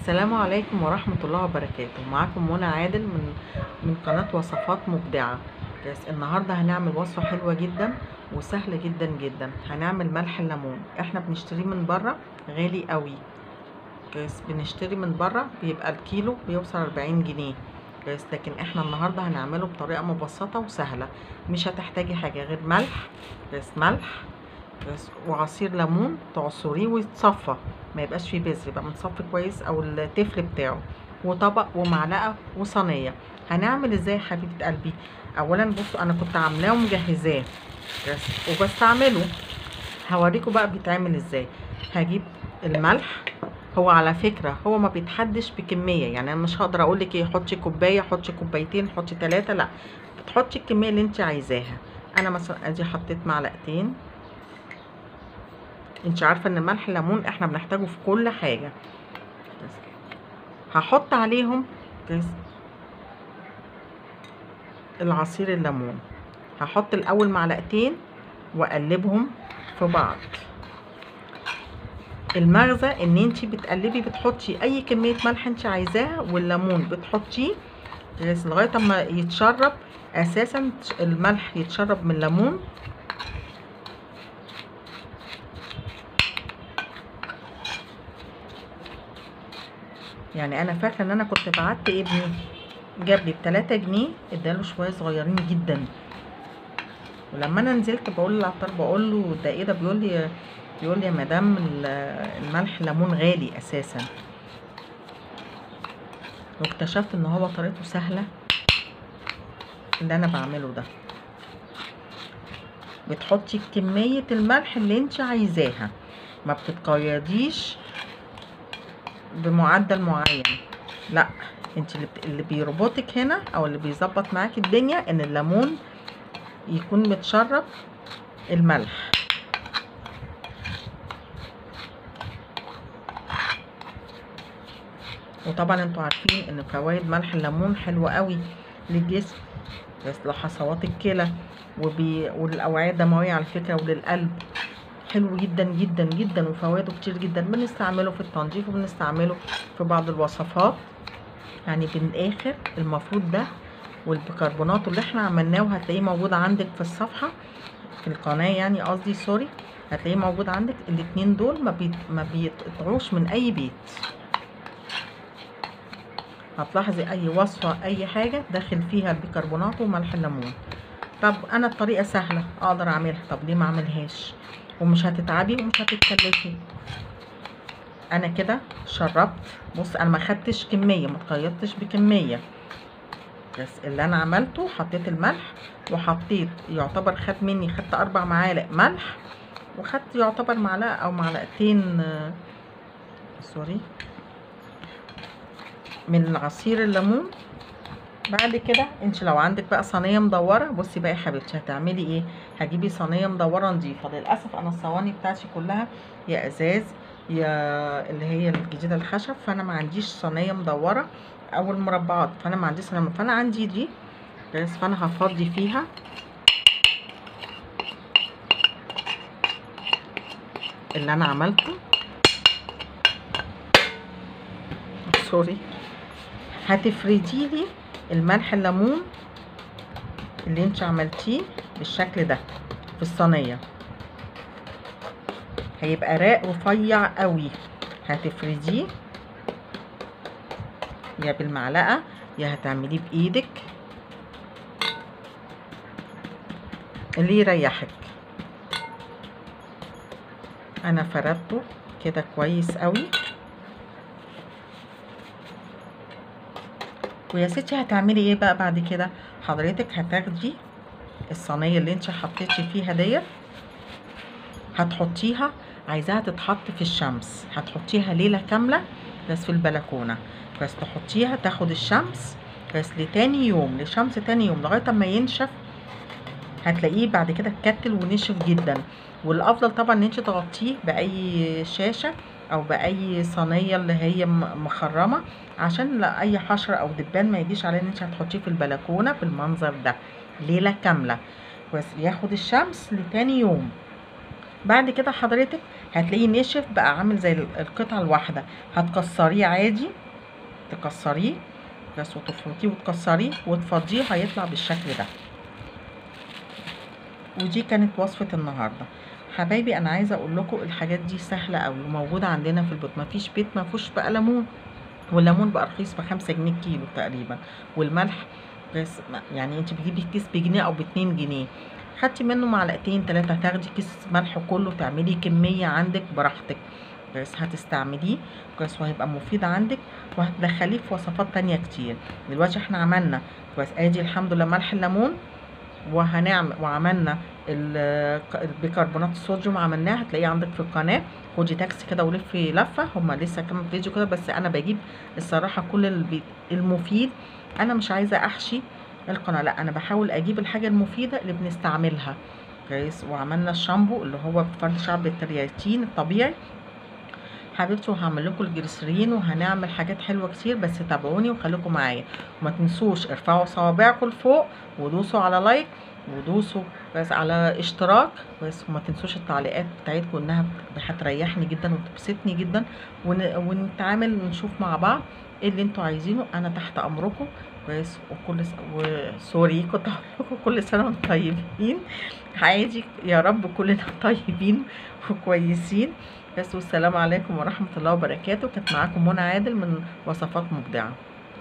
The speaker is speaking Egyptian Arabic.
السلام عليكم ورحمة الله وبركاته معاكم منى عادل من من قناة وصفات مبدعة بس النهاردة هنعمل وصفة حلوة جدا وسهلة جدا جدا هنعمل ملح الليمون احنا بنشتريه من بره غالي قوي بس بنشتري من بره بيبقى الكيلو بيوصل 40 جنيه بس لكن احنا النهاردة هنعمله بطريقة مبسطة وسهلة مش هتحتاجي حاجة غير ملح بس ملح بس وعصير ليمون تعصريه ويتصفى ما يبقاش فيه بذر يبقى متصفي كويس او التفل بتاعه وطبق ومعلقه وصينيه هنعمل ازاي يا حبيبه قلبي اولا بصوا انا كنت عاملاه ومجهزاه بس وبستعمله هوريكم بقى بيتعمل ازاي هجيب الملح هو على فكره هو ما بيتحدش بكميه يعني انا مش هقدر اقول لك ايه حطي كوبايه حطي كوبايتين حطي ثلاثه لا بتحطي الكميه اللي انت عايزاها انا مثلا ادي حطيت معلقتين انت عارفه ان ملح الليمون احنا بنحتاجه في كل حاجه بس هحط عليهم بس العصير الليمون هحط الاول معلقتين واقلبهم في بعض المغزى ان انت بتقلبي بتحطي اي كميه ملح انت عايزاها والليمون بتحطيه بس لغايه اما يتشرب اساسا الملح يتشرب من الليمون يعني انا فاكره ان انا كنت بعت ابني جاب لي بتلاتة جنيه اداله شويه صغيرين جدا ولما انا نزلت بقول للعطار بقول له ده ايه ده بيقول لي بيقول لي يا مدام الملح ليمون غالي اساسا واكتشفت ان هو طريقته سهله اللي انا بعمله ده بتحطي كميه الملح اللي انت عايزاها ما بتتقيديش بمعدل معين لا انت اللي, اللي بيربطك هنا او اللي بيظبط معاك الدنيا ان الليمون يكون متشرب الملح وطبعا انتوا عارفين ان فوائد ملح الليمون حلوه قوي للجسم بس لحصوات الكلى وبي... وللاوعيه الدمويه على فكره وللقلب حلو جدا جدا جدا وفوائده كتير جدا بنستعمله في التنظيف وبنستعمله في بعض الوصفات يعني بالاخر المفروض ده والبيكربونات اللي احنا عملناه وهتلاقيه موجود عندك في الصفحه في القناه يعني قصدي سوري هتلاقيه موجود عندك الاتنين دول ما بيت ما بيتقطعوش من اي بيت هتلاحظي اي وصفه اي حاجه داخل فيها البيكربونات وملح الليمون طب انا الطريقه سهله اقدر اعملها طب ليه ما اعملهاش ومش هتتعبي ومش هتتكلفي انا كده شربت بص انا ما خدتش كميه ما تقيدتش بكميه بس اللي انا عملته حطيت الملح وحطيت يعتبر خد مني خدت اربع معالق ملح وخدت يعتبر معلقه او معلقتين سوري من عصير الليمون بعد كده انت لو عندك بقى صينيه مدوره بصي بقى يا حبيبتي هتعملي ايه هتجيبي صينيه مدوره نظيفه للاسف انا الصواني بتاعتي كلها يا ازاز يا اللي هي الجديده الخشب فانا ما عنديش صينيه مدوره او المربعات فانا ما عنديش صينيه فانا عندي دي بس فانا هفضي فيها اللي انا عملته سوري هتفردي لي الملح الليمون اللي انت عملتيه بالشكل ده في الصينيه هيبقى راق رفيع قوي هتفرديه يا بالمعلقه يا هتعمليه بايدك اللي يريحك انا فردته كده كويس قوي ويا ستي هتعملي ايه بقى بعد كده حضرتك هتاخدي الصينيه اللي انت حطيتي فيها ديت هتحطيها عايزاها تتحط في الشمس هتحطيها ليله كامله بس في البلكونه بس تحطيها تاخد الشمس بس لتاني يوم لشمس تاني يوم لغايه اما ينشف هتلاقيه بعد كده اتكتل ونشف جدا والافضل طبعا ان انت تغطيه باي شاشه او باي صينيه اللي هي مخرمه عشان لا اي حشره او دبان ما يجيش عليه ان انت هتحطيه في البلكونه بالمنظر ده ليله كامله بس ياخد الشمس لتاني يوم بعد كده حضرتك هتلاقيه نشف بقى عامل زي ال- القطعه الواحده هتكسريه عادي تكسريه بس وتفرطيه وتكسريه وتفضيه هيطلع بالشكل ده ودي كانت وصفة النهاردة حبايبي انا عايزة اقول لكم الحاجات دي سهلة قوي وموجودة عندنا في البيت مفيش بيت ما فيهوش بقى ليمون والليمون بقى رخيص بخمسة جنيه كيلو تقريبا والملح بس ما- يعني انت بتجيبي كيس بجنيه او باتنين جنيه خدتي منه معلقتين تلاتة هتاخدي كيس ملح كله تعملي كمية عندك براحتك بس هتستعمليه كويس وهيبقى مفيد عندك وهتدخليه في وصفات تانية كتير دلوقتي احنا عملنا كويس ادي الحمد لله ملح الليمون وهنعمل وعملنا ال- البيكربونات الصوديوم عملناه هتلاقيه عندك في القناه خدي تاكسي كده ولفي لفه هما لسه كام فيديو كده بس انا بجيب الصراحه كل البي- المفيد انا مش عايزه احشي القناه لا انا بحاول اجيب الحاجه المفيده اللي بنستعملها كويس وعملنا الشامبو اللي هو فرد شعب الكرياتين الطبيعي حبيبتي وهعمل لكم الجليسرين وهنعمل حاجات حلوه كتير بس تابعوني وخليكم معايا وما تنسوش ارفعوا صوابعكم لفوق ودوسوا على لايك ودوسوا بس على اشتراك بس وما تنسوش التعليقات بتاعتكم انها بت- هتريحني جدا وتبسطني جدا ون... ونتعامل ونشوف مع بعض ايه اللي انتوا عايزينه انا تحت امركم بس وكل س... وسوري كنت هقول لكم كل سنه وانتم طيبين عادي يا رب كلنا طيبين وكويسين بس والسلام عليكم ورحمه الله وبركاته كانت معاكم منى عادل من وصفات مبدعه